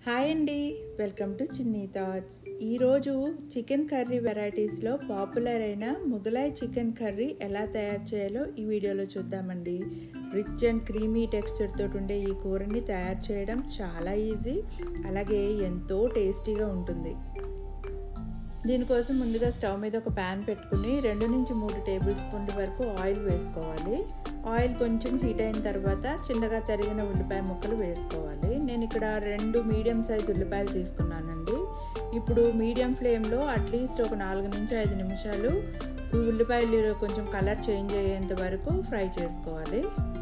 hi అండి welcome to Chinni thoughts ఈరోజు chicken curry వెరైటీస్లో పాపులర్ అయిన ముగలాయ్ చికెన్ కర్రీ ఎలా తయారు చేయాలో ఈ వీడియోలో చూద్దామండి రిచ్ అండ్ క్రీమీ టెక్స్చర్ తోటి ఉండే ఈ కూరని తయారు చేయడం చాలా ఈజీ అలాగే ఎంతో టేస్టీగా ఉంటుంది దీనికోసం ముందుగా స్టవ్ మీద ఒక ప్యాన్ పెట్టుకుని రెండు నుంచి మూడు టేబుల్ స్పూన్ల వరకు ఆయిల్ వేసుకోవాలి ఆయిల్ కొంచెం హీట్ అయిన తర్వాత చిన్నగా తరిగిన ఉల్లిపాయ ముక్కలు వేసుకోవాలి నేను ఇక్కడ రెండు మీడియం సైజ్ ఉల్లిపాయలు తీసుకున్నానండి ఇప్పుడు మీడియం ఫ్లేమ్లో అట్లీస్ట్ ఒక నాలుగు నుంచి ఐదు నిమిషాలు ఉల్లిపాయలు కొంచెం కలర్ చేంజ్ అయ్యేంత వరకు ఫ్రై చేసుకోవాలి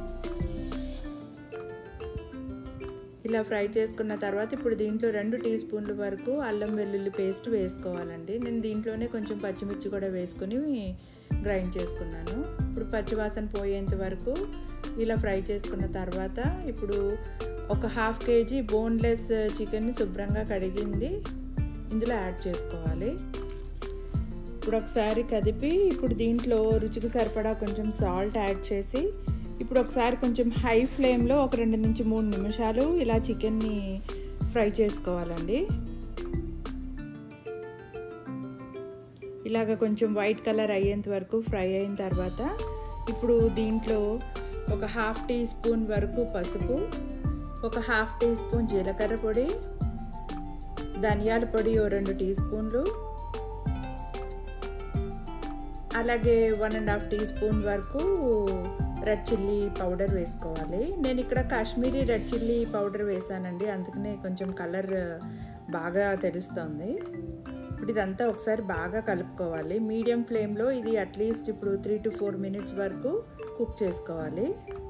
ఇలా ఫ్రై చేసుకున్న తర్వాత ఇప్పుడు దీంట్లో రెండు టీ స్పూన్ల వరకు అల్లం వెల్లుల్లి పేస్ట్ వేసుకోవాలండి నేను దీంట్లోనే కొంచెం పచ్చిమిర్చి కూడా వేసుకుని గ్రైండ్ చేసుకున్నాను ఇప్పుడు పచ్చివాసన పోయేంత వరకు ఇలా ఫ్రై చేసుకున్న తర్వాత ఇప్పుడు ఒక హాఫ్ కేజీ బోన్లెస్ చికెన్ని శుభ్రంగా కడిగింది ఇందులో యాడ్ చేసుకోవాలి ఇప్పుడు ఒకసారి కదిపి ఇప్పుడు దీంట్లో రుచికి సరిపడా కొంచెం సాల్ట్ యాడ్ చేసి ఇప్పుడు ఒకసారి కొంచెం హై ఫ్లేమ్లో ఒక రెండు నుంచి మూడు నిమిషాలు ఇలా చికెన్ని ఫ్రై చేసుకోవాలండి ఇలాగ కొంచెం వైట్ కలర్ అయ్యేంత వరకు ఫ్రై అయిన తర్వాత ఇప్పుడు దీంట్లో ఒక హాఫ్ టీ స్పూన్ వరకు పసుపు ఒక హాఫ్ టీ స్పూన్ జీలకర్ర పొడి ధనియాల పొడి ఓ రెండు టీ స్పూన్లు అలాగే one and half teaspoon వరకు రెడ్ చిల్లీ పౌడర్ వేసుకోవాలి నేను ఇక్కడ కాశ్మీరీ రెడ్ చిల్లీ పౌడర్ వేసానండి అందుకనే కొంచెం కలర్ బాగా తెలుస్తుంది ఇప్పుడు ఇదంతా ఒకసారి బాగా కలుపుకోవాలి మీడియం ఫ్లేమ్లో ఇది అట్లీస్ట్ ఇప్పుడు త్రీ టు ఫోర్ మినిట్స్ వరకు కుక్ చేసుకోవాలి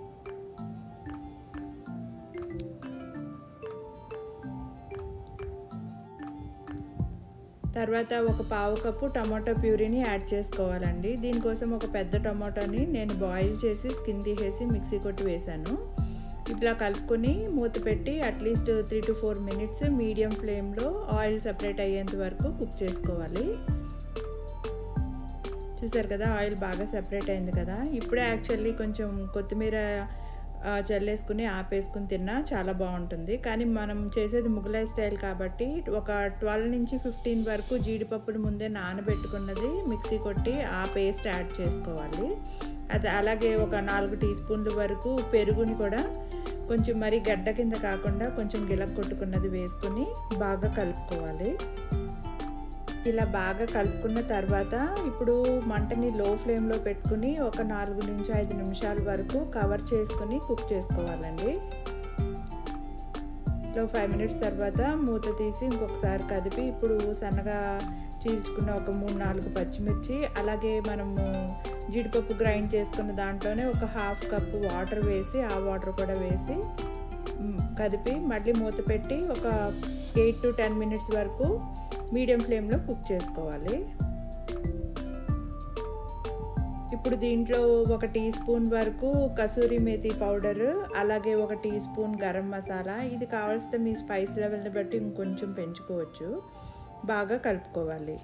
తర్వాత ఒక పావు కప్పు టమాటో ప్యూరీని యాడ్ చేసుకోవాలండి దీనికోసం ఒక పెద్ద టమాటోని నేను బాయిల్ చేసి స్కిన్ తీసేసి మిక్సీ కొట్టి వేశాను ఇట్లా కలుపుకొని మూత పెట్టి at least three to four minutes medium ఫ్లేమ్లో ఆయిల్ సపరేట్ అయ్యేంత వరకు కుక్ చేసుకోవాలి చూసారు కదా ఆయిల్ బాగా సపరేట్ అయింది కదా ఇప్పుడే యాక్చువల్లీ కొంచెం కొత్తిమీర చల్లేసుకుని ఆపేసుకుని తిన్నా చాలా బాగుంటుంది కానీ మనం చేసేది ముగలాయ్ స్టైల్ కాబట్టి ఒక ట్వెల్వ్ నుంచి ఫిఫ్టీన్ వరకు జీడిపప్పులు ముందే నానబెట్టుకున్నది మిక్సీ కొట్టి ఆ పేస్ట్ యాడ్ చేసుకోవాలి అది అలాగే ఒక నాలుగు టీ స్పూన్ల వరకు పెరుగుని కూడా కొంచెం మరి గడ్డ కింద కాకుండా కొంచెం గిలక్ కొట్టుకున్నది వేసుకొని బాగా కలుపుకోవాలి ఇలా బాగా కలుపుకున్న తర్వాత ఇప్పుడు మంటని లో ఫ్లేమ్లో పెట్టుకుని ఒక నాలుగు నుంచి ఐదు నిమిషాల వరకు కవర్ చేసుకుని కుక్ చేసుకోవాలండి లో ఫైవ్ మినిట్స్ తర్వాత మూత తీసి ఇంకొకసారి కదిపి ఇప్పుడు సన్నగా చీల్చుకున్న ఒక మూడు నాలుగు పచ్చిమిర్చి అలాగే మనము జీడిపప్పు గ్రైండ్ చేసుకున్న దాంట్లోనే ఒక హాఫ్ కప్ వాటర్ వేసి ఆ వాటర్ కూడా వేసి కదిపి మళ్ళీ మూత పెట్టి ఒక ఎయిట్ టు టెన్ మినిట్స్ వరకు మీడియం ఫ్లేమ్లో కుక్ చేసుకోవాలి ఇప్పుడు దీంట్లో ఒక టీ స్పూన్ వరకు కసూరి మేతి పౌడర్ అలాగే ఒక టీ స్పూన్ గరం మసాలా ఇది కావాల్సిన మీ స్పైస్ లెవెల్ని బట్టి ఇంకొంచెం పెంచుకోవచ్చు బాగా కలుపుకోవాలి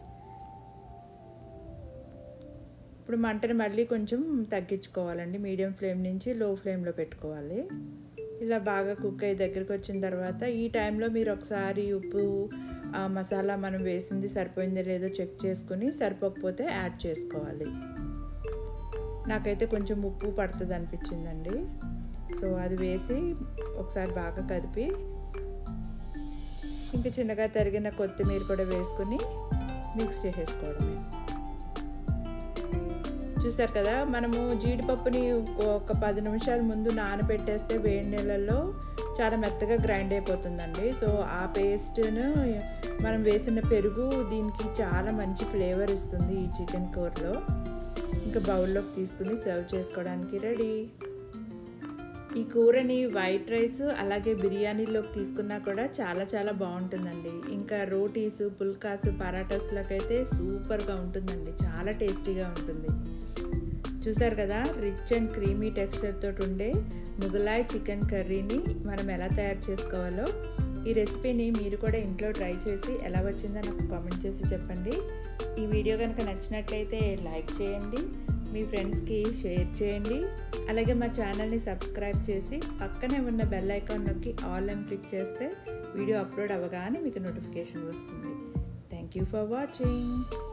ఇప్పుడు మంటని మళ్ళీ కొంచెం తగ్గించుకోవాలండి మీడియం ఫ్లేమ్ నుంచి లో ఫ్లేమ్లో పెట్టుకోవాలి ఇలా బాగా కుక్ అయ్యి దగ్గరికి వచ్చిన తర్వాత ఈ టైంలో మీరు ఒకసారి ఉప్పు మసాలా మనం వేసింది సరిపోయిందో లేదో చెక్ చేసుకుని సరిపోకపోతే యాడ్ చేసుకోవాలి నాకైతే కొంచెం ఉప్పు పడుతుంది అనిపించిందండి సో అది వేసి ఒకసారి బాగా కదిపి ఇంకా చిన్నగా తరిగిన కొత్తిమీర కూడా వేసుకుని మిక్స్ చేసేసుకోవడమే చూసారు కదా మనము జీడిపప్పుని ఒక పది నిమిషాల ముందు నానబెట్టేస్తే వేడి నీళ్ళల్లో చాలా మెత్తగా గ్రైండ్ అయిపోతుందండి సో ఆ పేస్ట్ను మనం వేసిన పెరుగు దీనికి చాలా మంచి ఫ్లేవర్ ఇస్తుంది ఈ చికెన్ కూరలో ఇంకా బౌల్లోకి తీసుకుని సర్వ్ చేసుకోవడానికి రెడీ ఈ కూరని వైట్ రైస్ అలాగే బిర్యానీలోకి తీసుకున్నా కూడా చాలా చాలా బాగుంటుందండి ఇంకా రోటీస్ పుల్కాస్ పరాటాస్లోకి అయితే సూపర్గా ఉంటుందండి చాలా టేస్టీగా ఉంటుంది చూసారు కదా రిచ్ అండ్ క్రీమీ టెక్స్చర్ తోటి ఉండే ముగలాయ్ చికెన్ కర్రీని మనం ఎలా తయారు చేసుకోవాలో ఈ రెసిపీని మీరు కూడా ఇంట్లో ట్రై చేసి ఎలా వచ్చిందో నాకు కామెంట్ చేసి చెప్పండి ఈ వీడియో కనుక నచ్చినట్లయితే లైక్ చేయండి మీ ఫ్రెండ్స్కి షేర్ చేయండి అలాగే మా ఛానల్ని సబ్స్క్రైబ్ చేసి పక్కనే ఉన్న బెల్ ఐకాన్ నొక్కి ఆల్ అని క్లిక్ చేస్తే వీడియో అప్లోడ్ అవ్వగానే మీకు నోటిఫికేషన్ వస్తుంది థ్యాంక్ యూ ఫర్ వాచింగ్